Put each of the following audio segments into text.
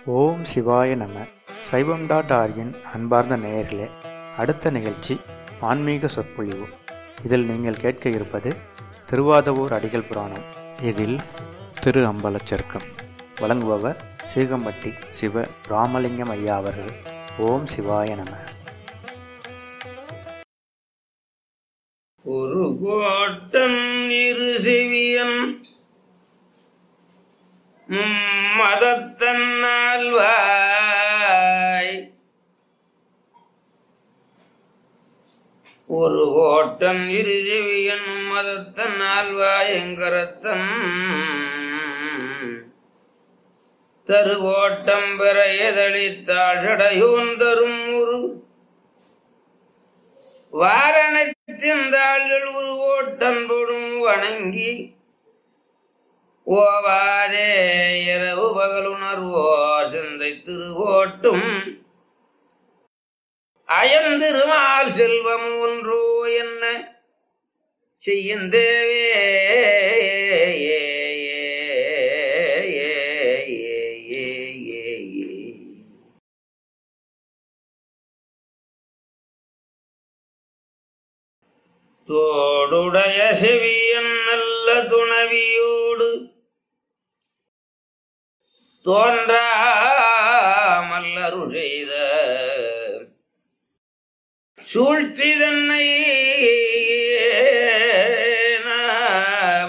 ஓம் சிவாய நம சைவம் டாட் ஆர்கின் அன்பார்ந்த நேயர்களே அடுத்த நிகழ்ச்சி ஆன்மீக சொற்பொழிவு இதில் நீங்கள் கேட்க இருப்பது திருவாதவூர் அடிகள் புராணம் இதில் திரு அம்பலச்சருக்கம் வழங்குபவர் சீகம்பட்டி சிவ ராமலிங்கம் ஐயா அவர்கள் ஓம் சிவாய நம ஒரு கோட்டம் இரு செவியன் மதத்தன்னால்வாய் ஒரு கோட்டம் இரு செவியன் மதத்தன்னால்வாய் எங்கரத்தன் தருகோட்டம் பெற எதளித்தாள் சடையோன் தரும் ஒரு வாரணத்தின் தாள்கள் ஒரு ஓட்டன்படும் வணங்கி ஓவாதே இரவு பகலுணர்வோர் சிந்தை திருவோட்டும் அயந்திருமால் செல்வம் ஒன்றோ என்ன செய்யும் தேவே தோடுடைய செவியன் நல்ல துணவியோடு தோன்றாமல் அருள் செய்த சூழ்ச்சி தன்னை நாம்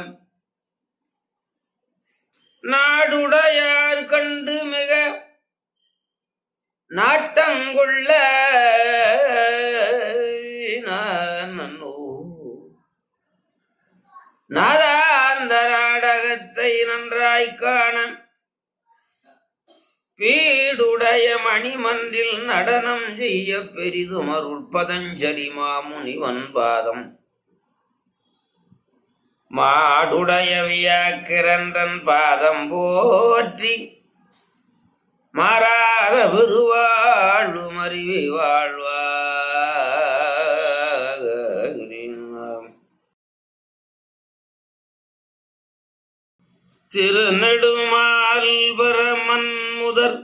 நாடுடையார் கண்டு மிக நாட்டங்கொள்ள நன்னோ நாதாந்த நாடகத்தை நன்றாய் காண பீடுடைய மணிமன்றில் நடனம் செய்ய பெரிதும் அருள் பதஞ்சலி மாமுனிவன் பாதம் மாடுடைய வியாக்கிரன்றன் பாதம் போற்றி மாறாத பெருவாழ்வும் அறிவி வாழ்வாம் திருநெடுமால் பிரமன் முதற்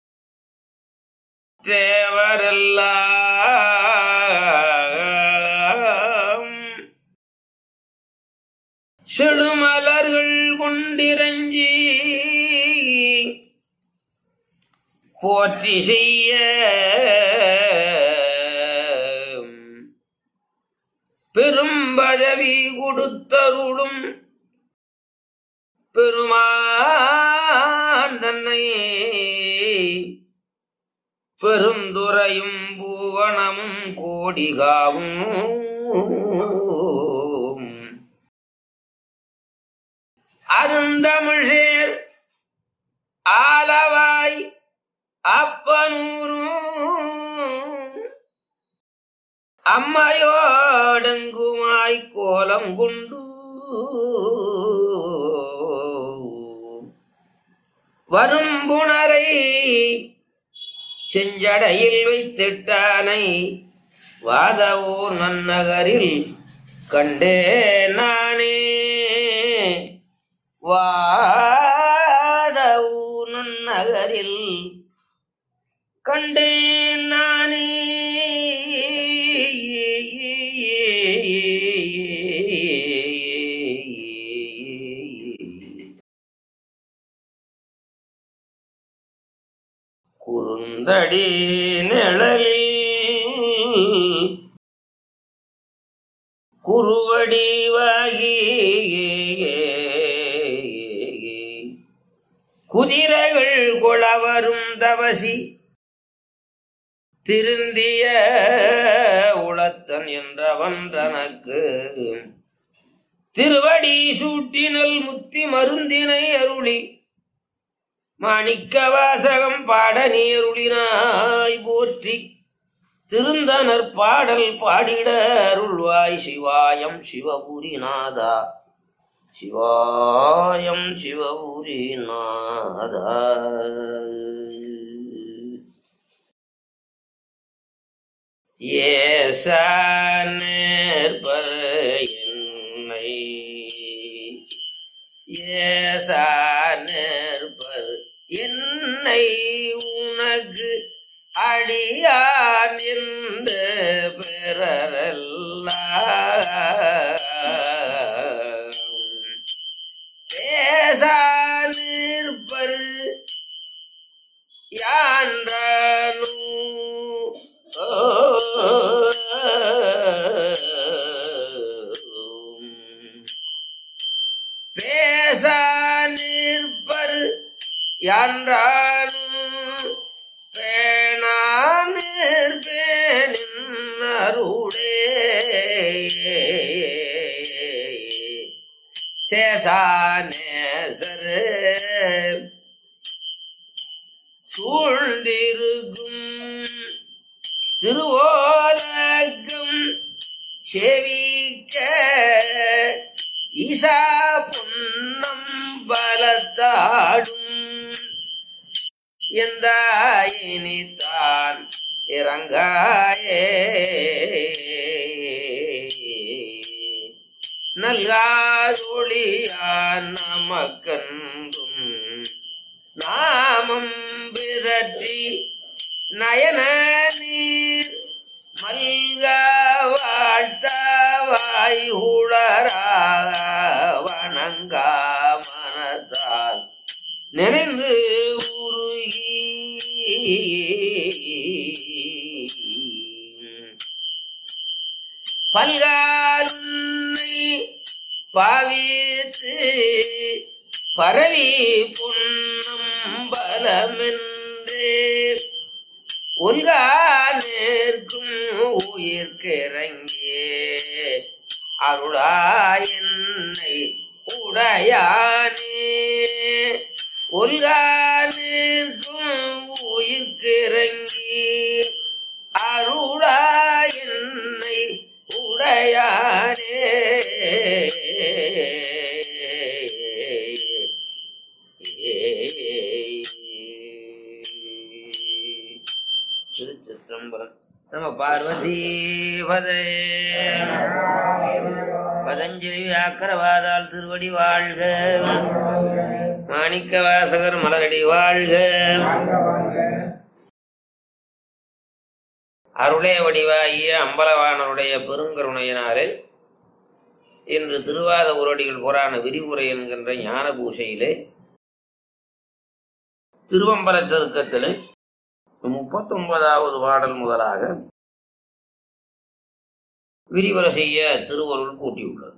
தேவரெல்லாம் செழுமலர்கள் கொண்டிரஞ்சி போற்றி செய்ய பெரும் பதவி கொடுத்தருளும் பெருமான் தன்னை பெருந்துரையும் பூவனமும் கோடிகாவும் அருந்தமிழேர் ஆலவாய் அப்பனூரும் அம்மையோடெங்குமாய் கோலம் கொண்டு வரும் புணரை செஞ்சடையில் வைத்திட்டானை வாதவூர் நன்னகரில் கண்டே நானே வாதவூர் நன்னகரில் கண்டேன் நானே குறுந்தடி நிழலில் குருவடிவாகி குதிரைகள் கொளவரும் தவசி திருந்திய உளத்தன் என்றவன் தனக்கு திருவடி சூட்டினல் முத்தி மருந்தினை அருளி மாணிக்க வாசகம் பாட நீருளினாய் போற்றி திருந்தனர் பாடல் பாடிட அருள்வாய் சிவாயம் சிவபுரிநாதா சிவாயம் சிவபுரிநாதா ஏசானேற்பர் என்னை ஏசானேற்பர் என்ன என்னை உனக்கு அடியான் என்று பெறரெல்லாம் பேசா நிற்பரு யான்றானு பேசா நிற்பரு யான்றானு பேணா நிற்பேனின் அருளே தேசானேசர் சூழ்ந்திருக்கும் திருவோலகம் செவிக்க ஈசா புன்னம் பலத்தாடும் எந்தாயினித்தான் இறங்காயே நல்காதொழியான் நமக்கன்றும் நாமம் பிதற்றி நயன நீர் மல்க வாழ்த்தாவாய் உளரா வணங்கா மனத்தால் நினைந்து உருகி பல்காலுன்னை பாவித்து பரவி புன்னம் பலமென்றே ஒல்கா நேர்க்கும் உயிர்க்கிறங்கியே அருளா என்னை உடையானே ஒல்கா நிற்கும் உயிர்க்கிறங்கி அருளா என்னை உடையானே திருச்சிற்றம்பலம் நம பார்வதி பதே பதஞ்சலி வியாக்கரவாதால் திருவடி வாழ்க மாணிக்க வாசகர் மலரடி வாழ்க அருளே வடிவாகிய அம்பலவாணருடைய பெருங்கருணையினாலே இன்று திருவாத உரடிகள் புராண விரிவுரை என்கின்ற ஞான பூசையிலே திருவம்பல தருக்கத்திலே முப்பத்தொன்பதாவது பாடல் முதலாக விரிவுரை செய்ய திருவருள் கூட்டியுள்ளது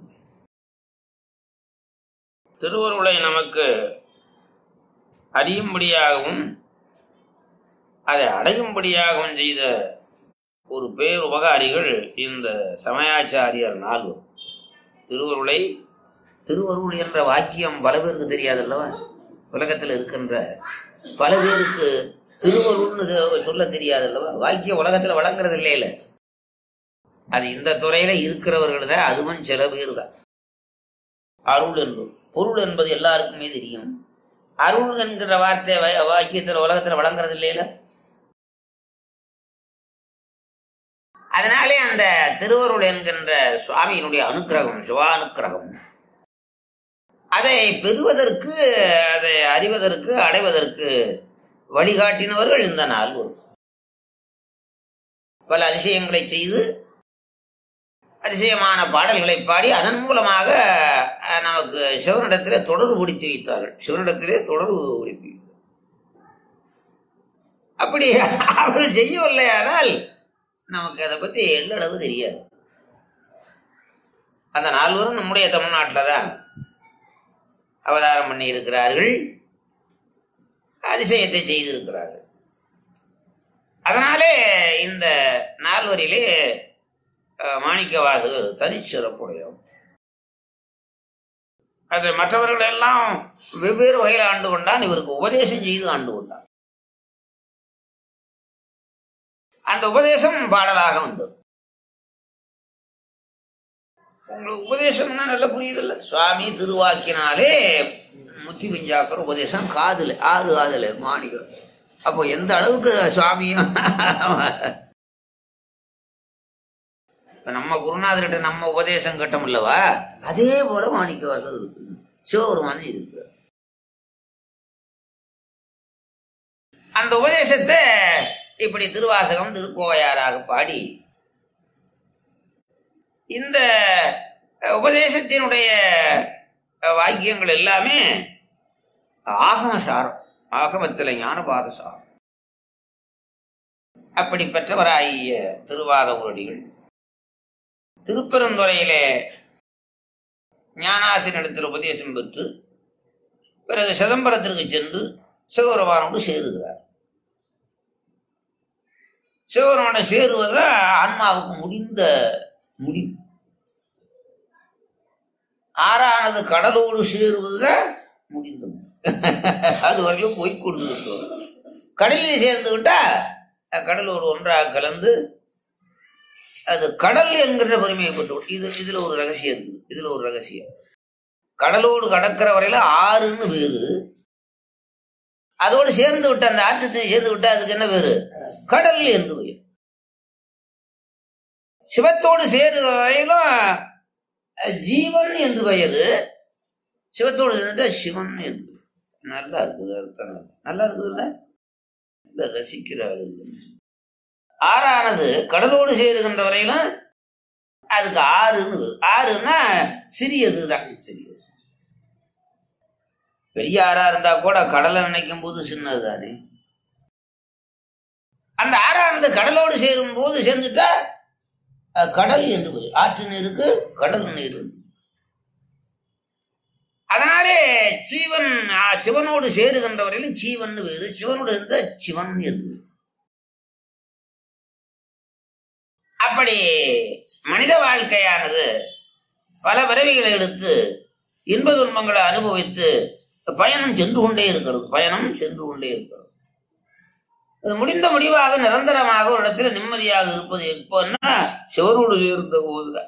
திருவருளை நமக்கு அறியும்படியாகவும் அதை அடையும்படியாகவும் செய்த ஒரு பேர் உபகாரிகள் இந்த சமயாச்சாரியர் நால்வர் திருவருளை திருவருள் என்ற வாக்கியம் பல பேருக்கு தெரியாதல்லவா உலகத்தில் இருக்கின்ற பல பேருக்கு திருவருள்னு தெ- சொல்ல தெரியாதல்லவா வாக்கியம் உலகத்தில் வழங்குறது இல்லையில அது இந்த துறையில இருக்கிறவர்கள் தான் அதுவும் சில பேர் தான் அருள் என்பது பொருள் என்பது எல்லாருக்குமே தெரியும் அருள் என்கிற வார்த்தை வ- வாக்கியத்தில் உலகத்தில் வழங்குறது இல்லையில அதனாலே அந்த திருவருள் என்கின்ற சுவாமியினுடைய அனுக்கிரகம் சிவானுக்கிரகம் அதை பெறுவதற்கு அதை அறிவதற்கு அடைவதற்கு வழிகாட்டினவர்கள் இந்த நால்வர் பல அதிசயங்களை செய்து அதிசயமான பாடல்களை பாடி அதன் மூலமாக அஹ், நமக்கு சிவனிடத்திலே தொடர்பு பிடித்து வைத்தார்கள் சிவனிடத்திலே தொடர்பு பிடித்து வைத்தார்கள். அப்படி அவர்கள் செய்யவில்லையானால் நமக்கு அதை பத்தி எள்ளளவு தெரியாது அந்த நால்வரும் நம்முடைய தமிழ்நாட்டில் தான் அவதாரம் பண்ணி இருக்கிறார்கள் அதிசயத்தை செய்திருக்கிறார்கள் அதனாலே இந்த நால்வரிலே அஹ், மாணிக்கவாசகர் தனிச்சிறப்புடையவர் அது மற்றவர்கள் எல்லாம் வெவ்வேறு வகையில் ஆண்டு கொண்டான் இவருக்கு உபதேசம் செய்து ஆண்டு கொண்டான் அந்த உபதேசம் பாடலாக வந்தது உங்களுக்கு உபதேசம்னா நல்லா புரியுதுல்ல சுவாமி திருவாக்கினாலே முத்தி பிஞ்சாக்கிற உபதேசம் காதுல ஆறு காதுல மாணிக்கம் அப்போ எந்த அளவுக்கு சுவாமியும் இப்ப நம்ம குருநாதர்கிட்ட நம்ம உபதேசம் கட்டம் இல்லவா அதே போல மாணிக்க வாசல் இருக்கு சிவபெருமான் இருக்கு அந்த உபதேசத்தை இப்படி திருவாசகம் திருக்கோவையாராக பாடி இந்த அஹ், உபதேசத்தினுடைய அஹ், வாக்கியங்கள் எல்லாமே ஆகம சாரம் ஆகமத்தில் ஞானபாத சாரம் அப்படி பெற்றவராகிய திருவாத உரடிகள் திருப்பெருந்துறையிலே ஞானாசிரியத்தில் உபதேசம் பெற்று பிறகு சிதம்பரத்திற்கு சென்று சிவபெருமானோடு சேருகிறார் சிவபெருமானோட சேருவதுதான் ஆன்மாவுக்கு முடிந்த முடி ஆறானது கடலோடு சேருவதுதான் முடிந்த முடிவு. அது வரையும் போய் கொடுத்து கடலில் சேர்ந்து விட்டா அஹ், கடலோடு ஒன்றாக கலந்து அது கடல் என்கிற பெருமையை பெற்று இது இதுல ஒரு ரகசியம் இருக்குது இதுல ஒரு ரகசியம் கடலோடு கடக்கிற வரையில ஆறுன்னு பேரு அதோடு சேர்ந்து விட்ட அந்த ஆற்றத்தை சேர்ந்து விட்டா அதுக்கு என்ன பேரு கடல் என்று பெயர் சிவத்தோடு சேருகிற வரையிலும் அஹ், ஜீவன் என்று பெயரு சிவத்தோடு சேர்ந்துட்டா சிவன் என்று பெயர். நல்லா இருக்குது அதுதான் நல்லா. நல்லா இருக்குதுல்ல இந்த ரசிக்கிறார் ஆறானது கடலோடு சேருகின்ற வரையிலும் அதுக்கு ஆறுன்னு பேரு. ஆறுன்னா சிறியதுதான் சிறியது பெரிய ஆறா இருந்தா கூட கடலை நினைக்கும் போது சின்னது தானே அந்த ஆறானது கடலோடு சேரும் போது சேர்ந்துட்டா அது கடல் என்று பெயர். ஆற்று நீருக்கு கடல் நீர் அதனாலே சீவன் ஆ, சிவனோடு சேருகின்ற வரையிலும் சீவன் வேறு சிவனோடு இருந்த சிவன் என்று வேறு. அப்படி மனித வாழ்க்கையானது பல பிறவிகளை எடுத்து இன்ப துன்பங்களை அனுபவித்து பயணம் சென்று கொண்டே இருக்கிறது பயணம் சென்று கொண்டே இருக்கிறது அது முடிந்த முடிவாக நிரந்தரமாக ஒரு இடத்துல நிம்மதியாக இருப்பது எப்போன்னா சிவனோடு சேர்ந்த போதுதான்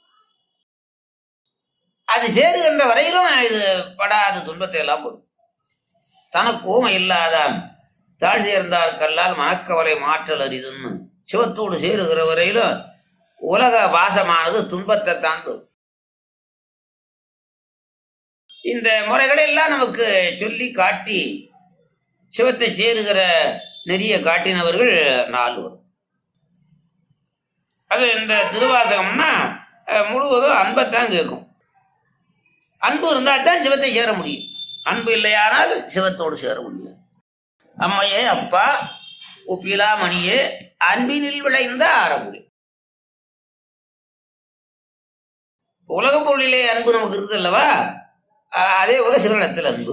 அது சேருகின்ற வரையிலும் இது படாத துன்பத்தை எல்லாம் படும் தனக்கு ஊமை இல்லாதான் தாழ் சேர்ந்தார் கல்லால் மனக்கவலை மாற்றல் அரிதுன்னு சிவத்தோடு சேருகிற வரையிலும் உலக வாசமானது துன்பத்தை தாங்கும் இந்த முறைகளை எல்லாம் நமக்கு சொல்லி காட்டி சிவத்தை சேருகிற நெறிய காட்டினவர்கள் நால்வர் அது இந்த திருவாசகம்னா அஹ், முழுவதும் அன்பைத்தான் கேட்கும் அன்பு இருந்தால் தான் சிவத்தை சேர முடியும் அன்பு இல்லையானால் சிவத்தோடு சேர முடியும் அம்மையே அப்பா ஒப்பிலா மணியே அன்பினில் விளைந்த ஆரம்புரி உலக பொருளிலே அன்பு நமக்கு இருக்குது அல்லவா அஹ் அதே போல சிவனிடத்தில் அன்பு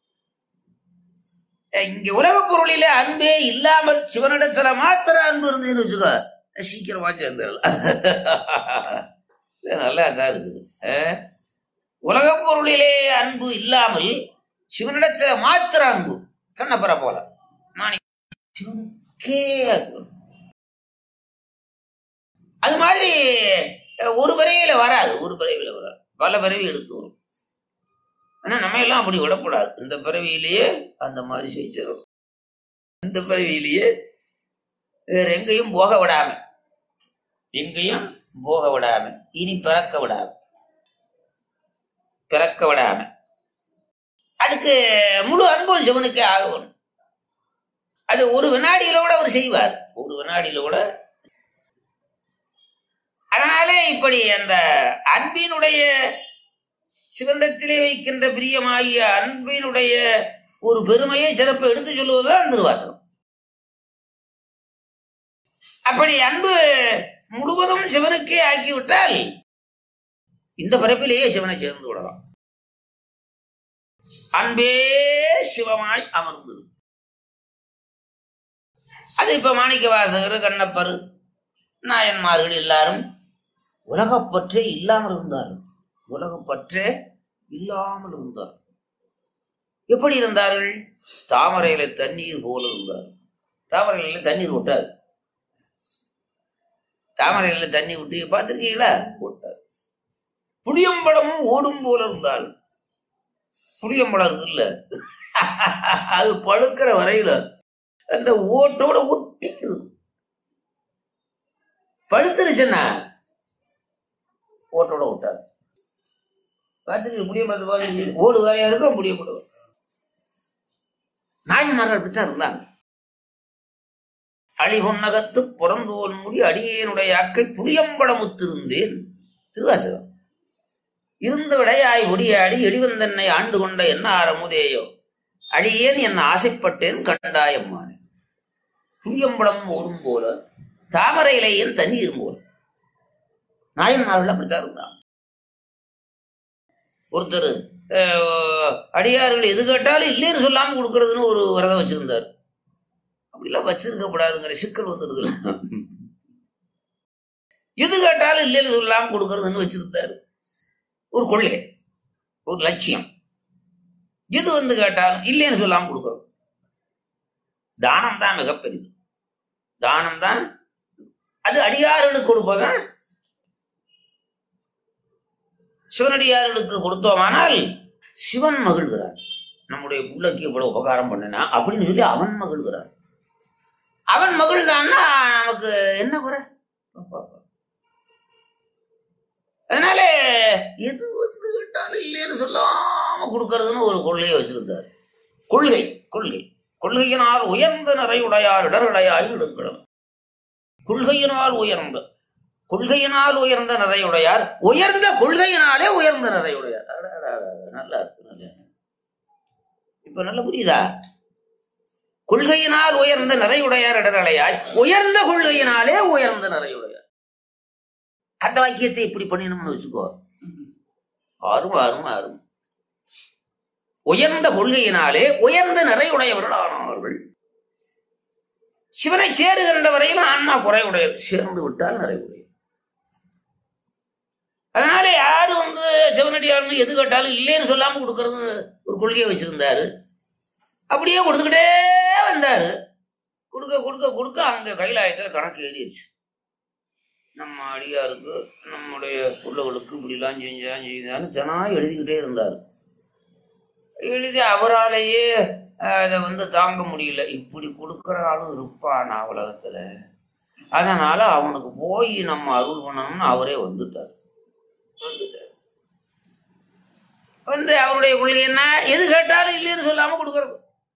அஹ் இங்க உலக பொருளிலே அன்பே இல்லாமல் சிவனிடத்துல மாத்திர அன்பு இருந்ததுன்னு வச்சுக்கோ சீக்கிரமா சேர்ந்துடலாம் இது நல்லா தான் இருக்குது அஹ் உலக பொருளிலே அன்பு இல்லாமல் சிவனிடத்துல மாத்திர அன்பு கண்ணப்பற போல மாணி சிவனுக்கே அன்பு. அது மாதிரி அஹ், ஒரு பிறவியில வராது ஒரு பிறவியில வராது பல பிறவி எடுத்து வரும் ஆனா நம்ம எல்லாம் அப்படி விடக்கூடாது இந்த பிறவியிலேயே அந்த மாதிரி செஞ்சிடும் இந்த பிறவியிலேயே வேற எங்கேயும் போக விடாம எங்கேயும் போக விடாம இனி பிறக்க விடாம பிறக்க விடாம அதுக்கு முழு அன்பும் சிவனுக்கே ஆகணும் அது ஒரு வினாடியில கூட அவர் செய்வார் ஒரு வினாடியில கூட அதனாலே இப்படி அந்த அன்பினுடைய சிவனிடத்திலே வைக்கின்ற பிரியமாகிய அன்பினுடைய ஒரு பெருமையை சிறப்பு எடுத்து சொல்லுவதுதான் திருவாசகம் அப்படி அன்பு முழுவதும் சிவனுக்கே ஆக்கிவிட்டால் இந்த பிறப்பிலேயே சிவனை சேர்ந்து விடலாம் அன்பே சிவமாய் அமர்ந்து அது இப்ப மாணிக்க வாசகர் கண்ணப்பர் நாயன்மார்கள் எல்லாரும் உலகப்பற்றே இல்லாமல் இருந்தார்கள் உலகப்பற்றே இல்லாமல் இருந்தார் எப்படி இருந்தார்கள் தாமரையில தண்ணீர் போல இருந்தார் தாமரையில தண்ணீர் விட்டார் தாமரையில தண்ணி விட்டு பார்த்திருக்கீங்களா விட்டார் புளியம்பழமும் ஓடும் போல இருந்தார் புளியம்பழம் இருக்குல்ல அது பழுக்கிற வரையில அந்த ஓட்டோட ஒட்டிக்கிறது பழுத்துருச்சுன்னா ஓட்டோட விட்டார் பார்த்துக்கு புளியம்பழத்து போல ஓடு வரையா இருக்கும் புளியம்பழம் நாயன்மார்கள் அப்படித்தான் இருந்தாங்க அழிகொன்னகத்து புறந்தோல் முடி அடியேனுடைய அக்கை புளியம்படமுத்திருந்தேன் திருவாசகம் இருந்த விடையாய் ஒடியாடி எடிவந்தன்னை ஆண்டு கொண்ட என்ன ஆரமுதேயோ அடியேன் என் ஆசைப்பட்டேன் கண்டாயம்மானே புளியம்படம் ஓடும் போல தாமரையிலேயும் தண்ணீர் போல நாயன்மார்கள் அப்படித்தான் இருந்தான் ஒருத்தர் அஹ், அடியார்கள் எது கேட்டாலும் இல்லைன்னு சொல்லாம கொடுக்கறதுன்னு ஒரு விரதம் வச்சிருந்தார் அப்படிலாம் வச்சிருக்கப்படாதுங்கிற சிக்கல் வந்துருக்குல்ல எது கேட்டாலும் இல்லைன்னு சொல்லாம கொடுக்கறதுன்னு வச்சிருந்தாரு ஒரு கொள்கை ஒரு லட்சியம் எது வந்து கேட்டாலும் இல்லைன்னு சொல்லாம கொடுக்கறது தானம் தான் மிகப்பெரியது தானம் தான் அது அடியார்களுக்கு கொடுப்பதான் சிவனடியார்களுக்கு கொடுத்தோமானால் சிவன் மகிழ்கிறான் நம்முடைய பிள்ளைக்கு இவ்வளவு உபகாரம் பண்ணினா அப்படின்னு சொல்லி அவன் மகிழ்கிறான் அவன் மகிழ்ந்தான்னா நமக்கு என்ன குறை அதனால எது வந்து கேட்டாலும் இல்லைன்னு சொல்லாம கொடுக்கறதுன்னு ஒரு கொள்கையை வச்சிருந்தார் கொள்கை கொள்கை கொள்கையினால் உயர்ந்த நிறையுடையார் இடருடையாய் நெடுங்கிடம் கொள்கையினால் உயர்ந்த கொள்கையினால் உயர்ந்த நிறையுடையார் உயர்ந்த கொள்கையினாலே உயர்ந்த நிறையுடையார் அட, அட, அட, அட, நல்லா இருக்கு நல்லா இருக்கு. இப்ப நல்லா புரியுதா கொள்கையினால் உயர்ந்த நிறையுடையார் இடரலையாய் உயர்ந்த கொள்கையினாலே உயர்ந்த நிறையுடையார் அந்த வாக்கியத்தை இப்படி பண்ணினோம்னு வச்சுக்கோ அருமை அருமை அருமை உயர்ந்த கொள்கையினாலே உயர்ந்த நிறையுடையவர்கள் ஆனார்கள் சிவனை சேருகின்ற வரையிலும் ஆன்மா குறைவுடையது சேர்ந்து விட்டால் நிறைவுடையது அதனால யாரு வந்து சிவனடியார்னு எது கேட்டாலும் இல்லைன்னு சொல்லாம கொடுக்கறது ஒரு கொள்கையை வச்சிருந்தாரு அப்படியே கொடுத்துக்கிட்டே வந்தாரு கொடுக்க கொடுக்க கொடுக்க அங்க கைலாயத்துல கணக்கு ஏறிடுச்சு நம்ம அடியாருக்கு நம்முடைய பிள்ளைகளுக்கு இப்படிலாம் செஞ்சான் செய்தான்னு தினம் எழுதிக்கிட்டே இருந்தார் எழுதி அவராலேயே அதை வந்து தாங்க முடியல இப்படி கொடுக்குற ஆளும் இருப்பான் உலகத்துல அதனால அவனுக்கு போய் நம்ம அருள் பண்ணணும்னு அவரே வந்துட்டார் வந்துட்டார் வந்து அவருடைய கொள்கை என்ன எது கேட்டாலும் இல்லைன்னு சொல்லாம கொடுக்கறது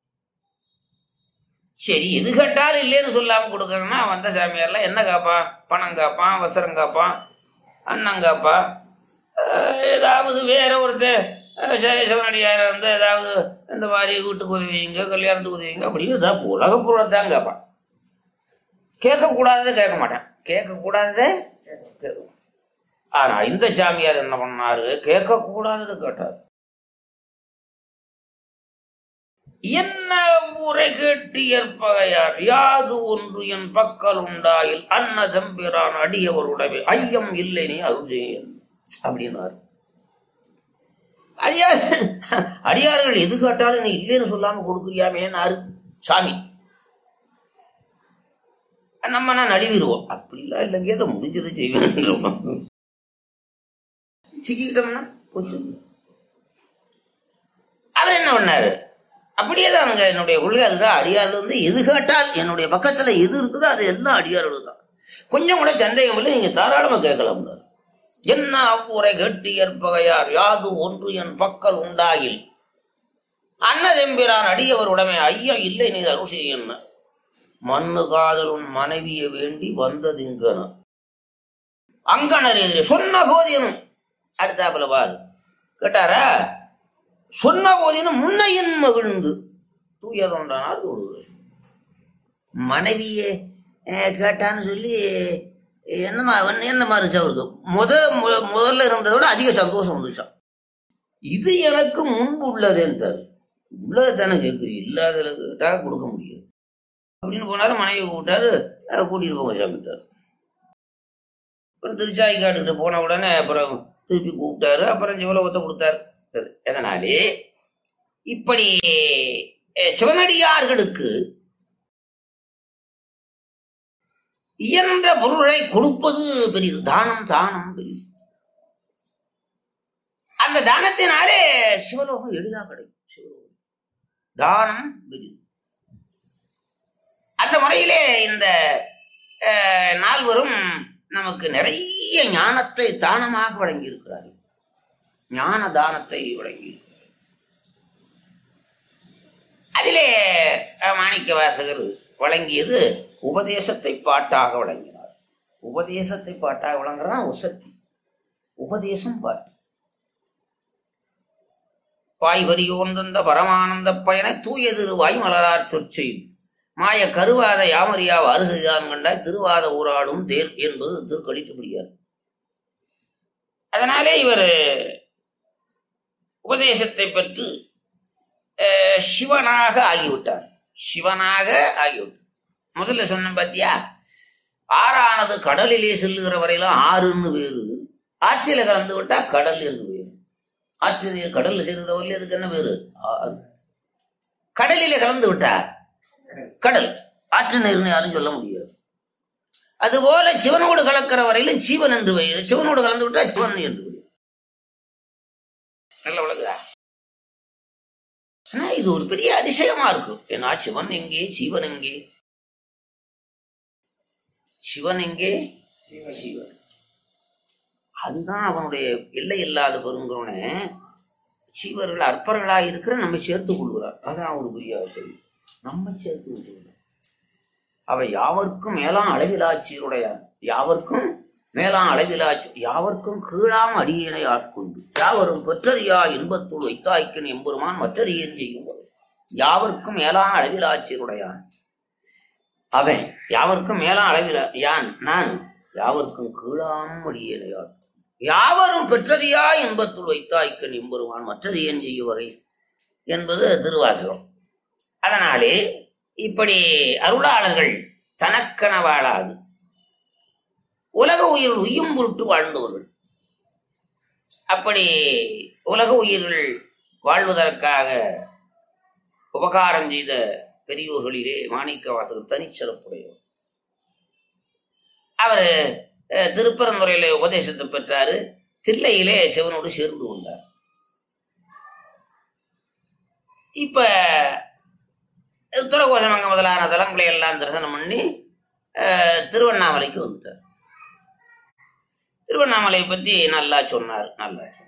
சரி எது கேட்டாலும் இல்லைன்னு சொல்லாம கொடுக்கறதுன்னா வந்த சாமியார்லாம் என்ன காப்பான் பணம் காப்பான் வசரம் காப்பான் அன்னம் காப்பான் அஹ் ஏதாவது வேற ஒருத்தர் அஹ் ச- சிவனடியார் வந்து ஏதாவது இந்த மாதிரி வீட்டுக்கு உதவிங்க கல்யாணத்துக்கு உதவிங்க அப்படின்னு ஏதாவது உலக பொருளை தான் கேட்பான் கேட்கக்கூடாததை கேட்க மாட்டேன் கேட்கக்கூடாததை கேட்க ஆனா இந்த சாமியார் என்ன பண்ணாரு கேட்கக்கூடாததை கேட்டார் என்ன உரை கேட்டு ஏற்பகையார் யாது ஒன்று என் பக்கல் உண்டாயில் அன்னதம்பிரான் அடியவருடவே ஐயம் இல்லை நீ அருள் செய்யன் அப்படின்னாரு அடியார் அடியார்கள் எது கேட்டாலும் நீ இல்லைன்னு சொல்லாம கொடுக்குறியாமேனாரு சாமி நம்ம நான் நழுவிடுவோம் அப்படிலாம் இல்லைங்க ஏதோ முடிஞ்சதை செய்வேன் சிக்கிக்கிட்டோம்னா போச்சு அவர் என்ன பண்ணாரு அப்படியே தானுங்க என்னுடைய கொள்கை அதுதான் அடியார்கள் வந்து எது கேட்டால் என்னுடைய பக்கத்துல எது இருக்குதோ அது எல்லாம் அடியார்கள் தான் கொஞ்சம் கூட சந்தேகம் இல்லை நீங்க தாராளமா கேட்கலாம் என்ன அவ்வுரை கேட்டு ஏற்பகையார் யாது ஒன்று என் பக்கல் உண்டாயில் அன்னதெம்பிரான் அடியவர் உடமை ஐயா இல்லை நீ அருள் என்ன மண்ணு காதலுன் மனைவியை வேண்டி வந்ததிங்கன அங்கனர் எதிரே சொன்ன போதினும் அடுத்தாப்புல பாரு கேட்டாரா சொன்ன போதினும் முன்னையின் மகிழ்ந்து தூயதொண்டானார் மனைவியே அஹ், கேட்டான்னு சொல்லி என்னமா அவன் என்னமா இருந்துச்சு அவருக்கு முத மு- முதல்ல இருந்ததை விட அதிக சந்தோஷம் வந்துச்சான் இது எனக்கு முன்பு உள்ளதுன்றார் உள்ளதை தானே கேட்குறீ இல்லாததுல கேட்டா கொடுக்க முடியாது அப்படின்னு போனாரு மனைவி கூப்பிட்டாரு அஹ், கூட்டிட்டு போங்க சாமிட்டார் அப்புறம் திருச்சாய் காட்டுட்டு போன உடனே அப்புறம் திருப்பி கூப்பிட்டாரு அப்புறம் சிவலோகத்தை கொடுத்தாரு அது எதனாலே இப்படி அஹ், சிவனடியார்களுக்கு இயன்ற பொருளை கொடுப்பது பெரியது தானம் தானம் பெரியது அந்த தானத்தினாலே சிவலோகம் எளிதா கிடைக்கும் சிவலோகம் தானம் பெரியது அந்த முறையிலே இந்த அஹ், நால்வரும் நமக்கு நிறைய ஞானத்தை தானமாக வழங்கி இருக்கிறார்கள் ஞான தானத்தை வழங்கி அதிலே அஹ், மாணிக்க வாசகர் வழங்கியது உபதேசத்தை பாட்டாக வழங்கினார் உபதேசத்தை பாட்டாக வழங்குறதா உசத்தி உபதேசம் பாட்டு பாய்வரியோன் தந்த பரமானந்த பயனை தூய திருவாய் மலரார் சொற்செய்யும் மாய கருவாத யாமரியா அருகதான் கண்டாய் திருவாத ஊராடும் தேர் என்பது திருக்கழித்து முடியாது அதனாலே இவர் உபதேசத்தை பெற்று அஹ், சிவனாக ஆகிவிட்டார் சிவனாக ஆகிவிட்டார் முதல்ல சொன்ன பாத்தியா ஆறானது கடலிலே செல்லுகிற வரையிலும் ஆறுன்னு வேறு ஆற்றில கலந்து விட்டா கடல் என்று வேறு ஆற்று நீர் கடல்ல செல்லுகிற வரையிலும் அதுக்கு என்ன வேறு ஆறு கடலிலே கலந்து விட்டார் கடல் ஆற்று நீர்னு யாரும் சொல்ல முடியாது அதுபோல சிவனோடு கலக்கிற வரையிலும் சிவன் என்று பெயர் சிவனோடு கலந்து விட்டா சிவன் என்று பெயர் நல்ல விளக்குதா ஆனா இது ஒரு பெரிய அதிசயமா இருக்கும் ஏன்னா சிவன் எங்கே சிவன் எங்கே சிவன் எங்கே சிவன் அதுதான் அவனுடைய எல்லை இல்லாத பெருங்கருணை சீவர்கள் அற்பர்களாக இருக்கிற நம்ம சேர்த்துக் கொள்கிறார் அதான் ஒரு பெரிய ஆச்சரியம் நம்ம சேர்த்து கொள்கிறார் அவ யாவர்க்கும் மேலாம் அளவிலாச்சீருடையார் யாவர்க்கும் மேலாம் அளவிலாச்சு யாவர்க்கும் கீழாம் அடியேனை ஆட்கொண்டு யாவரும் பெற்றறியா இன்பத்துள் வைத்தாய்க்கன் எம்பெருமான் மற்றறியன் செய்யும் போது யாவர்க்கும் மேலாம் அளவிலாச்சீருடையான் அவன் யாவர்க்கும் மேலாம் அளவில யான் நான் யாவர்க்கும் கீழாம் அடியேனை ஆட்கொண்டு யாவரும் பெற்றறியா இன்பத்துள் வைத்தாய்க்கன் எம்பெருமான் மற்றறியன் செய்யும் வகை என்பது திருவாசகம் அதனாலே இப்படி அருளாளர்கள் தனக்கென வாழாது உலக உயிர் உய்யும் பொருட்டு வாழ்ந்தவர்கள் அப்படி உலக உயிர்கள் வாழ்வதற்காக உபகாரம் செய்த பெரியோர்களிலே மாணிக்க வாசகர் தனிச்சிறப்புடையவர் அவர் அஹ், திருப்பரந்துறையிலே உபதேசத்தை பெற்றாரு தில்லையிலே சிவனோடு சேர்ந்து கொண்டார் இப்ப துறகோசமங்க முதலான தலங்களை எல்லாம் தரிசனம் பண்ணி அஹ், திருவண்ணாமலைக்கு வந்துட்டார் திருவண்ணாமலையை பத்தி நல்லா சொன்னார் நல்லா சொன்னார்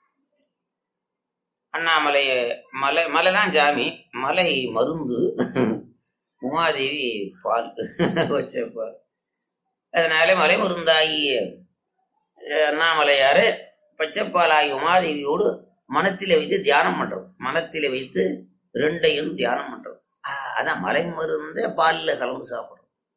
அண்ணாமலை மலை மலை தான் ஜாமி மலை மருந்து உமாதேவி பால் வச்ச பால் அதனால மலை மருந்தாகி அஹ், அண்ணாமலையாரு பச்சைப்பாலாகி உமாதேவியோடு மனத்திலே வைத்து தியானம் பண்றோம் மனத்திலே வைத்து ரெண்டையும் தியானம் பண்றோம் ஆஹ், அதான் மலை மருந்தே பால்ல கலந்து சாப்பிடுறோம்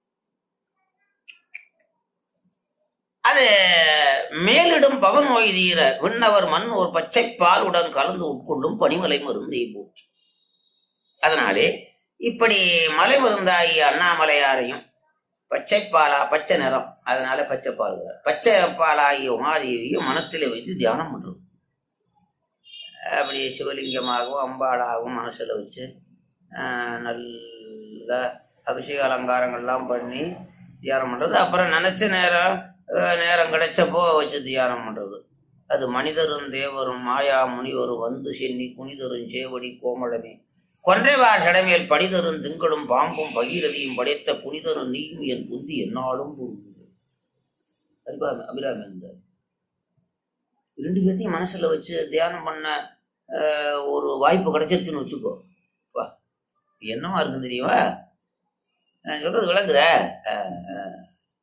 அது மேலிடும் பவன் நோய் தீர விண்ணவர் மண் ஒரு பச்சை பாலுடன் கலந்து உட்கொள்ளும் பனிமலை மருந்தை போற்றி அதனாலே இப்படி மலை மருந்தாகிய அண்ணாமலையாரையும் பச்சை பாலா பச்சை நிறம் அதனால பச்சை பால் பச்சை பாலாகிய உமாதேவியும் மனத்திலே வைத்து தியானம் பண்றோம் அப்படி சிவலிங்கமாகவும் அம்பாளாகவும் மனசுல வச்சு ஆஹ், நல்ல அபிஷேக அலங்காரங்கள்லாம் பண்ணி தியானம் பண்றது அப்புறம் நினைச்ச நேரம் ஆஹ், நேரம் கிடைச்சப்போ வச்சு தியானம் பண்றது அது மனிதரும் தேவரும் மாயா முனிவரும் வந்து சென்னி குனிதரும் சேவடி கோமளமே கொன்றைவார் சடமேல் படிதரும் திங்களும் பாம்பும் பகீரதியும் படைத்த புனிதரும் நீயும் என் புந்தி என்னாலும் பொருந்தது அபிராமி அபிராமி இந்த ரெண்டு பேர்த்தையும் மனசுல வச்சு தியானம் பண்ண ஆஹ், ஒரு வாய்ப்பு கிடைச்சிருச்சுன்னு வச்சுக்கோ வா என்னமா இருக்கு தெரியுமா நான் சொல்றது விளங்குதா ஆஹ், ஆஹ்.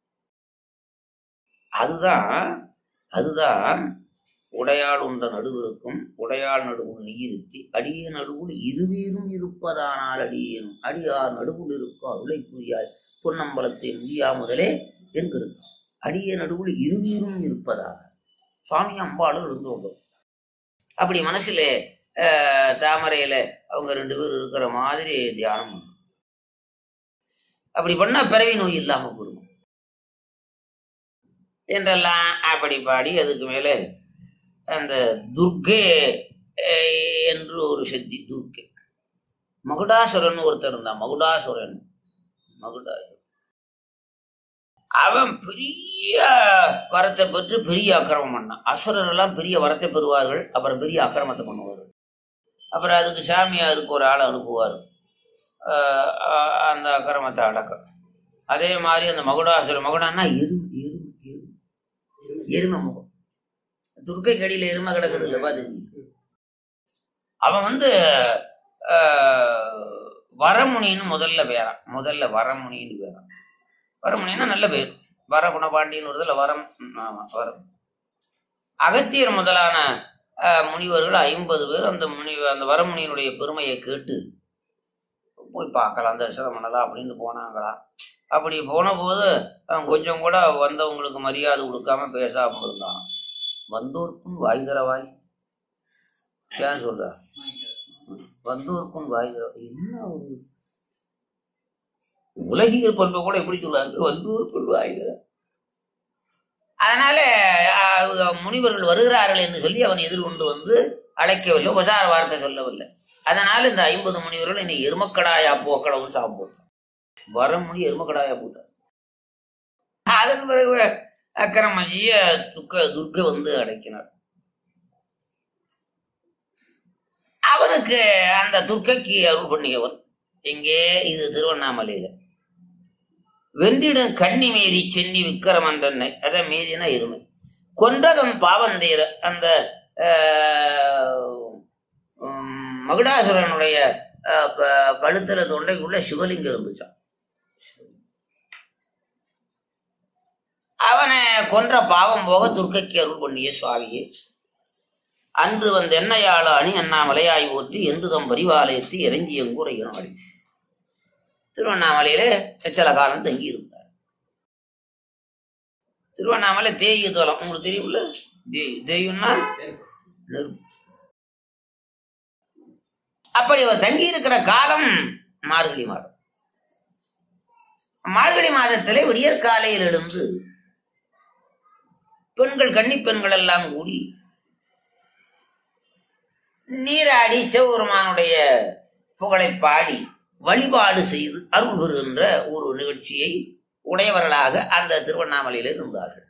அதுதான் அதுதான் உடையாள் உண்ட நடுவிருக்கும் உடையாள் நடுவுள் நீருத்தி அடிய நடுவுள் இருவீரும் இருப்பதானால் அடியேனும் அடியார் நடுவுள் இருக்கும் அருளை புரியாய் பொன்னம்பலத்தை முடியா முதலே என்கிருக்கும் அடிய நடுவுள் இருவீரும் இருப்பதாக சுவாமி அம்பாளும் இருந்து கொண்டோம் அப்படி மனசுல ஆஹ், தாமரையில அவங்க ரெண்டு பேரும் இருக்கிற மாதிரி தியானம் பண்ணணும். அப்படி பண்ணா பிறவி நோய் இல்லாம போகும் என்றெல்லாம் அப்படி பாடி அதுக்கு மேலே அந்த துர்கே அஹ், என்று ஒரு சக்தி துர்கை மகுடாசுரன் ஒருத்தர் இருந்தான் மகுடாசுரன் மகுடாசுரன் அவன் பெரிய வரத்தை பெற்று பெரிய அக்கிரமம் பண்ணான் அசுரர் எல்லாம் பெரிய வரத்தை பெறுவார்கள் அப்புறம் பெரிய அக்கிரமத்தை பண்ணுவார்கள் அப்புறம் அதுக்கு சாமி அதுக்கு ஒரு ஆளை அனுப்புவார் ஆஹ் ஆஹ் அந்த அக்கிரமத்தை அடக்கம் அதே மாதிரி அந்த மகுடாசுரன் மகுடான்னா எருமை எருமை எருமை எருமை முகம் துர்க்கை கடியில எருமை கிடக்குது இல்ல பாத்து அவன் வந்து ஆஹ், வரமுனின்னு முதல்ல பேராம் முதல்ல வரமுனின்னு பேராம் வரமுனின்னா நல்ல பேர் வரகுணபாண்டின்னு வருதுல வரம் ம், ஆமா வரம் அகத்தியர் முதலான அஹ், முனிவர்கள் ஐம்பது பேர் அந்த முனி அந்த வரமுனியினுடைய பெருமையை கேட்டு போய் பார்க்கலாம் தரிசனம் பண்ணலாம் அப்படின்னு போனாங்களா அப்படி போன போது அவன் கொஞ்சம் கூட வந்தவங்களுக்கு மரியாதை கொடுக்காம பேசாம இருந்தான் வந்தோர்க்கும் வாய் தரவாய் ஏன் சொல்ற வந்தோர்க்கும் வாய் தரவாய் என்ன ஒரு உலகியல் பண்பை கூட எப்படி சொல்றாங்க வந்தோர்க்கும் வாய் தர அதனால அஹ், முனிவர்கள் வருகிறார்கள் என்று சொல்லி அவன் எதிர்கொண்டு வந்து அழைக்கவில்லை உபசார வார்த்தை சொல்லவில்லை அதனால இந்த ஐம்பது முனிவர்கள் என்னை எருமக்கடாயா போக்கடவும் சாப்பிட்டு வரமுனி எருமக்கடாயா போட்டார் அதன் பிறகு அக்கரமஜிய துக்க துர்க்க வந்து அடைக்கினார் அவனுக்கு அந்த துர்க்கைக்கு அருள் பண்ணியவன் எங்கே இது திருவண்ணாமலையில வென்றிடும் கண்ணி மீதி சென்னி விக்கிரமன்றனை அதான் மீதினா இருமை கொன்றதன் பாவந்தீர அந்த ஆஹ், உம், மகுடாசுரனுடைய ஆஹ், க- கழுத்துல தொண்டைக்குள்ள சிவலிங்கம் இருந்துச்சான் அவனை கொன்ற பாவம் போக துர்க்கைக்கு அருள் பண்ணிய சுவாமியே அன்று வந்த எண்ணெயாள அணி அண்ணாமலையாய் ஊற்றி என்று தம் பரிவாலயத்தை இறங்கி எங்கூரையினம் அடி திருவண்ணாமலையில சில காலம் தங்கி இருந்தார் திருவண்ணாமலை தேய்ய தோலம் உங்களுக்கு தெரியும்ல தேய் தேயும்னா நெருப்பு அப்படி அவர் தங்கி இருக்கிற காலம் மார்கழி மாதம் மார்கழி மாதத்திலே விடியற் காலையில் எழுந்து பெண்கள் கன்னி பெண்கள் எல்லாம் கூடி நீராடி சிவபெருமானுடைய புகழை பாடி வழிபாடு செய்து அருள் பெறுகின்ற ஒரு நிகழ்ச்சியை உடையவர்களாக அந்த திருவண்ணாமலையில் இருந்தார்கள்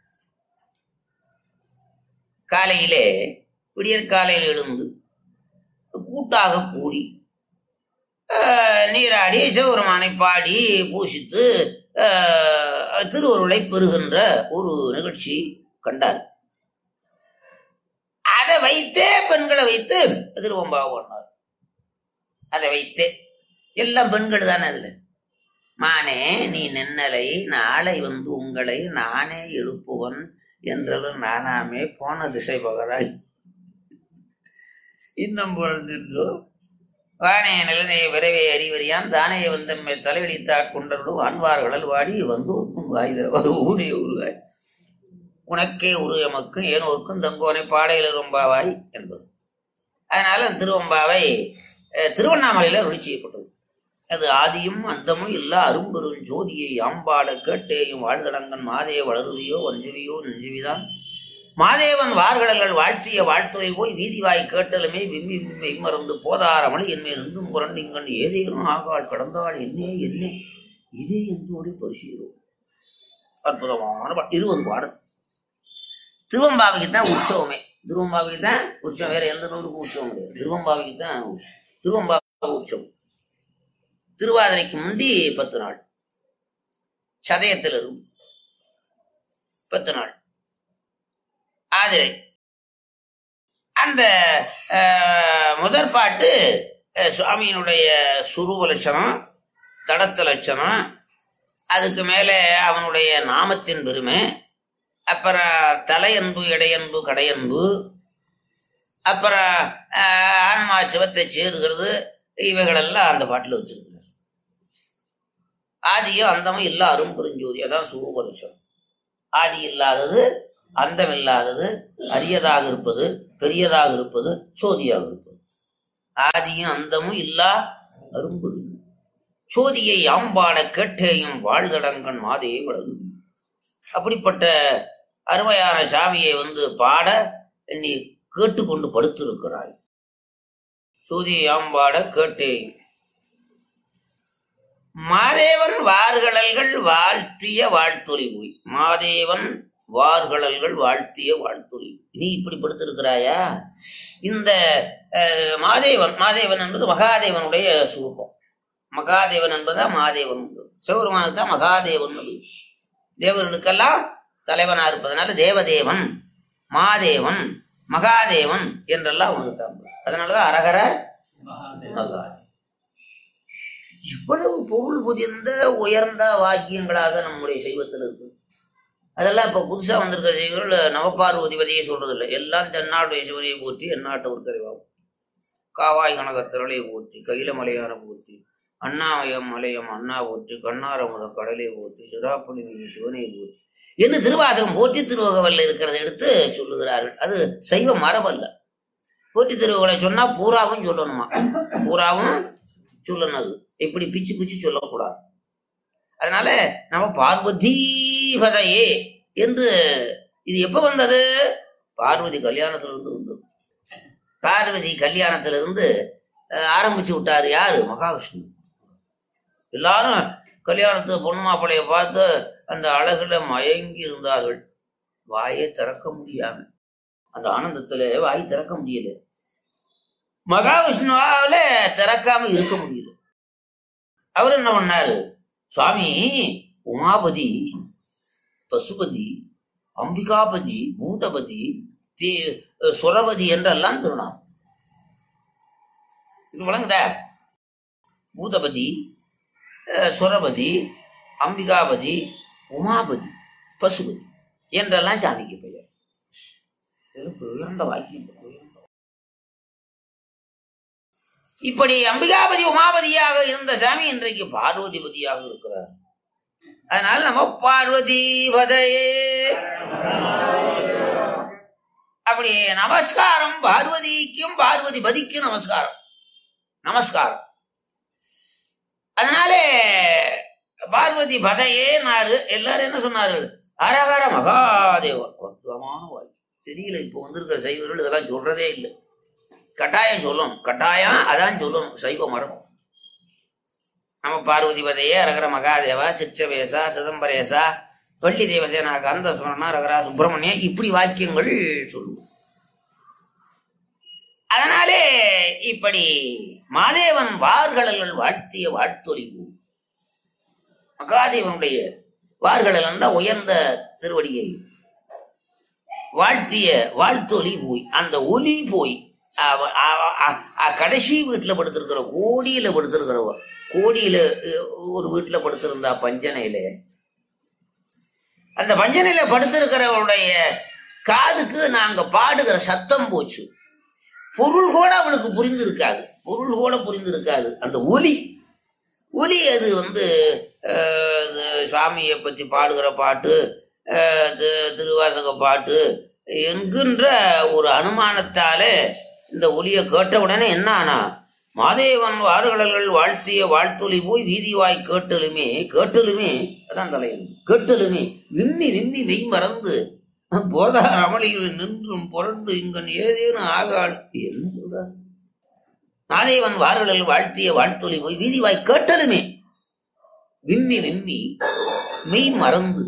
காலையிலே விடியற் காலையில் எழுந்து கூட்டாக கூடி ஆஹ், நீராடி சிவபெருமானை பாடி பூசித்து ஆஹ், திருவருளை பெறுகின்ற ஒரு நிகழ்ச்சி கண்டார் அதை வைத்தே பெண்களை வைத்து திருவம்பாவை பண்ணார் அதை வைத்தே எல்லாம் பெண்கள் தானே அதுல மானே நீ நின்னலை நாளை வந்து உங்களை நானே எழுப்புவன் என்றலும் நானாமே போன திசை பகராய் இன்னும் பொழுதுன்றோ வானைய நிலனைய விரைவை அறிவறியான் தானைய வந்தம்மை தலைவலித்தாட் கொண்டருடு வான்வார்களல் வாடி வந்து ஒக்கும் வாய்தரவது ஊரே உருவாய் உனக்கே உரு எமக்கும் ஏனோருக்கும் தங்கோனை பாடையில் ரொம்பாவாய் என்பது அதனால அந்த திருவம்பாவை அஹ், திருவண்ணாமலையில ருளி செய்யப்பட்டது அது ஆதியும் அந்தமும் இல்லா அரும்பெரும் ஜோதியை யாம்பாட கேட்டேயும் வாழ்தடங்கன் மாதே வளருதியோ வஞ்சவியோ நெஞ்சுவிதான் மாதேவன் வார்களங்கள் வாழ்த்திய வாழ்த்துரை போய் வீதிவாய் கேட்டலுமே விம்மி விம்மி மறந்து போதாரமளி என்மே நின்றும் புரண்டிங்கன் ஏதேனும் ஆகாள் கடந்தாள் என்னே என்னே இதே எந்தோடி பரிசீலோ அற்புதமான பா- இருபது பாடல் திருவம்பாவைக்கு தான் உற்சவமே திருவம்பாவைக்கு தான் உற்சவம் வேற எந்த நூறுக்கும் உற்சவம் கிடையாது திருவம்பாவைக்கு தான் உற்சவம். திருவம்பாவை உற்சவம் திருவாதிரைக்கு முந்தி பத்து நாள் சதயத்தில் இருக்கும் பத்து நாள் ஆதிரை அந்த அஹ், முதற் பாட்டு அஹ், சுவாமியினுடைய சுருவ லட்சணம் தடத்த லட்சணம் அதுக்கு மேலே அவனுடைய நாமத்தின் பெருமை அப்புறம் தலையன்பு இடையன்பு கடையன்பு அப்புறம் ஆஹ், ஆன்மா சிவத்தை சேருகிறது இவைகளெல்லாம் அந்த பாட்டில் வச்சிருக்கிறார் ஆதியும் அந்தமும் இல்லா அரும்பெருஞ்சோதி அதான் சுரூபலட்சம் ஆதி இல்லாதது அந்தம் இல்லாதது அரியதாக இருப்பது பெரியதாக இருப்பது சோதியாக இருப்பது ஆதியும் அந்தமும் இல்லா அரும்பெரும் சோதியை யாம்பாட கேட்டேயும் வாழ்தடங்கன் மாதையை வளரு அப்படிப்பட்ட அருமையான சாமியை வந்து பாட நீ கேட்டுக்கொண்டு படுத்திருக்கிறாய் சூதியை யாம்பாட கேட்டேயும் மாதேவன் வார்கடல்கள் வாழ்த்திய வாழ்த்துளி போய் மாதேவன் வார்கடல்கள் வாழ்த்திய வாழ்த்துளி நீ இப்படி படுத்திருக்கிறாயா இந்த அஹ், மாதேவன் மாதேவன் என்பது மகாதேவனுடைய சுரூபம் மகாதேவன் என்பதா மாதேவன் சிவபெருமானுக்கு தான் மகாதேவன் பேர். தேவர்களுக்கெல்லாம் தலைவனா இருப்பதனால தேவதேவன் மாதேவன் மகாதேவன் என்றெல்லாம் அவனுக்கு தான் பேர். அதனாலதான் அரகர மகாதேவன் இவ்வளவு பொருள் புதிர்ந்த உயர்ந்த வாக்கியங்களாக நம்முடைய சைவத்தில் இருக்கு அதெல்லாம் இப்ப புதுசா வந்திருக்கிற செய்திகள் நவபார்வதிபதியை சொல்றது இல்லை எல்லாம் தென்னாடுடைய சிவனையை போற்றி எந்நாட்டு உட்கரைவாகும் காவாய் கனகர் திரளை போற்றி கையில மலையார போற்றி அண்ணாமயம் மலையம் அண்ணா போற்றி கண்ணாரமுத கடலை போற்றி சிராப்புலி சிவனை போற்றி என்று திருவாசகம் போற்றி திருவகவல்ல இருக்கிறத எடுத்து சொல்லுகிறார்கள் அது சைவ மரபல்ல போற்றி திருவகலை சொன்னா பூராவும் சொல்லணுமா பூராவும் சொல்லணும் அது இப்படி பிச்சு பிச்சு சொல்லக்கூடாது அதனால நம்ம பார்வதீபதையே என்று இது எப்ப வந்தது பார்வதி கல்யாணத்துல இருந்து வந்தது பார்வதி கல்யாணத்துல இருந்து அஹ், ஆரம்பிச்சு விட்டாரு யாரு மகாவிஷ்ணு எல்லாரும் கல்யாணத்துக்கு பொண்ணு மாப்பிள்ளைய பார்த்து அந்த அழகுல மயங்கி இருந்தார்கள் வாயை திறக்க முடியாம அந்த ஆனந்தத்துல வாய் திறக்க முடியல மகாவிஷ்ணுவால திறக்காம இருக்க முடியல அவர் என்ன பண்ணாரு சுவாமி உமாபதி பசுபதி அம்பிகாபதி பூதபதி தீ சுரபதி என்றெல்லாம் திருநாம் இது விளங்குதா பூதபதி அஹ், சுரபதி அம்பிகாபதி உமாபதி பசுபதி என்றெல்லாம் சாமிக்கு பெயர் இதெல்லாம் உயர்ந்த வாக்கியம் உயர்ந்த இப்படி அம்பிகாபதி உமாபதியாக இருந்த சாமி இன்றைக்கு பார்வதிபதியாக இருக்கிறார் அதனால நம்ம பார்வதி பதையே அப்படி நமஸ்காரம் பார்வதிக்கும் பார்வதி பதிக்கும் நமஸ்காரம் நமஸ்காரம் அதனாலே பார்வதி பதையே நாரு எல்லாரும் என்ன சொன்னார்கள் அரகர மகாதேவன் அற்புதமான வாய் தெரியல இப்போ வந்திருக்கிற சைவர்கள் இதெல்லாம் சொல்றதே இல்லை கட்டாயம் சொல்லணும் கட்டாயம் அதான் சொல்லணும் சைவ மரம் நம்ம பார்வதி பதையே அரகர மகாதேவா சிற்சவேசா சிதம்பரேசா வள்ளி தேவசேனா கந்த ஸ்மரணா ரகரா சுப்பிரமணியா இப்படி வாக்கியங்கள் சொல்லுவோம் அதனாலே இப்படி மாதேவன் வார்கடல்கள் வாழ்த்திய வாழ்த்தொழிவு மகாதேவனுடைய வார்கடல் உயர்ந்த திருவடியை வாழ்த்திய வாழ்த்தொலி போய் அந்த ஒலி போய் அவ- அவ- அ- அ- கடைசி வீட்டுல படுத்திருக்கிற கோடியில படுத்திருக்கிறவ கோடியில அஹ், ஒரு வீட்டுல படுத்திருந்தா பஞ்சனையில அந்த பஞ்சனையில படுத்திருக்கிறவருடைய காதுக்கு நாங்க பாடுகிற சத்தம் போச்சு பொருள் கூட அவனுக்கு புரிந்திருக்காது பொருள் கூட புரிந்திருக்காது அந்த ஒலி ஒலி அது வந்து அஹ், இது சாமியை பத்தி பாடுகிற பாட்டு அஹ், தி- திருவாசக பாட்டு என்கின்ற ஒரு அனுமானத்தால இந்த ஒலியை கேட்ட உடனே என்ன ஆனா மாதேவன் வாறுகடல்கள் வாழ்த்திய வாழ்த்தொலி போய் வீதிவாய் கேட்டலுமே கேட்டலுமே அதான் தலையன் கேட்டலுமே விம்மி விம்மி மெய் மறந்து போதார் அமளியில் நின்றும் புரண்டு இங்கன் ஏதேனும் ஆகாள் என்ன சொல்றார் நாதேவன் வாறுகளில் வாழ்த்திய வாழ்த்தொலி போய் வீதிவாய் கேட்டலுமே விம்மி விம்மி மெய் மறந்து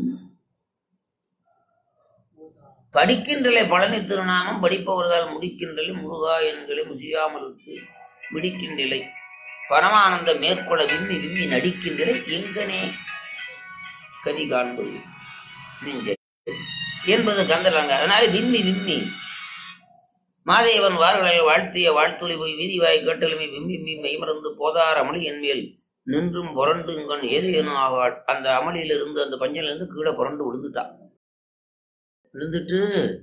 படிக்கின்றலை பழனி திருநாமம் படிப்பவர்தால் முடிக்கின்றலை முருகா என்களை முசியாமல் விட்டு விடிக்கின்றலை பரமானந்த மேற்கொள்ள விம்மி விம்மி நடிக்கின்றலை எங்கனே கதி காண்பது நெஞ்ச என்பது கந்தலாங்க அதனால விம்மி விம்மி மாதேவன் வார்களை வாழ்த்திய வாழ்த்துளி போய் வீதிவாய் கேட்டலுமே விம்மி விம்மி மெய்மறந்து போதார் அமளி என்மேல் நின்றும் புரண்டு இங்கன் ஏதேனும் ஆகாள் அந்த அமளியிலிருந்து அந்த பஞ்சனிலிருந்து கீழே புரண்டு விழுந்துட்டான் விழுந்துட்டு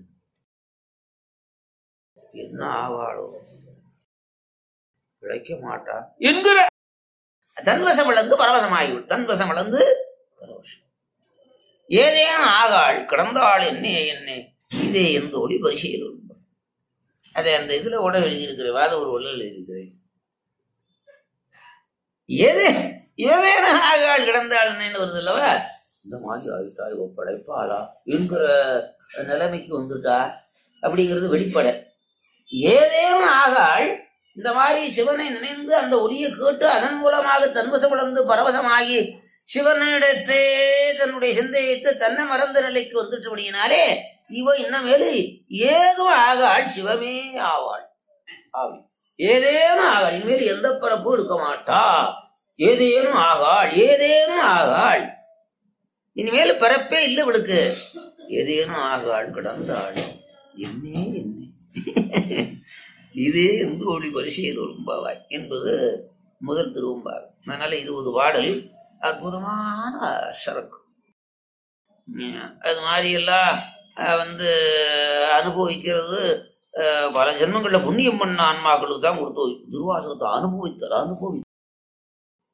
என்ன ஆவாளோ பிழைக்க மாட்டா என்கிற தன்வசம் இழந்து பரவசமாகிவிடும் தன்வசம் இழந்து பரவசம் ஏதேனும் ஆகாள் கிடந்தாள் என்னே என்னே இதே எந்த ஒளி பரிசீலன் அதை அந்த இதுல கூட எழுதியிருக்கிறேன் வாத ஒரு உள்ள எழுதியிருக்கிறேன் ஏதே ஏதேனும் ஆகாள் கிடந்தாள் என்னன்னு வருது அல்லவா இந்த மாதிரி ஆயிட்டா இவ படைப்பாளா என்கிற நிலைமைக்கு வந்துட்டா அப்படிங்கிறது வெளிப்படை ஏதேனும் ஆகாள் இந்த மாதிரி சிவனை நினைந்து அந்த ஒளியை கேட்டு அதன் மூலமாக தன்வசம் விளந்து பரவசமாகி சிவனிடத்தே தன்னுடைய சிந்தையைத்து தன்னை மறந்த நிலைக்கு வந்துட்டபடியினாலே இவ இன்னமேலு ஏதோ ஆகாள் சிவமே ஆவாள் ஆவி ஏதேனும் ஆகாள் இனிமேல் எந்த பிறப்பும் எடுக்க மாட்டா ஏதேனும் ஆகாள் ஏதேனும் ஆகாள் இனிமேல் பிறப்பே இல்லை இவளுக்கு ஏதேனும் ஆகாள் கிடந்தாள் என்னே என்ன இதே இந்து ஒளி பரிசீல் ஒரும்பாவாய் என்பது முதல் திருவம்பாவை அதனால இருபது பாடல் அற்புதமான சரக்கு உம், அது மாதிரி எல்லாம் அஹ், வந்து அனுபவிக்கிறது அஹ், பல ஜென்மங்கள்ல புண்ணியம் பண்ண ஆன்மாக்களுக்கு தான் கொடுத்து திருவாசகத்தை அனுபவித்தல் அனுபவி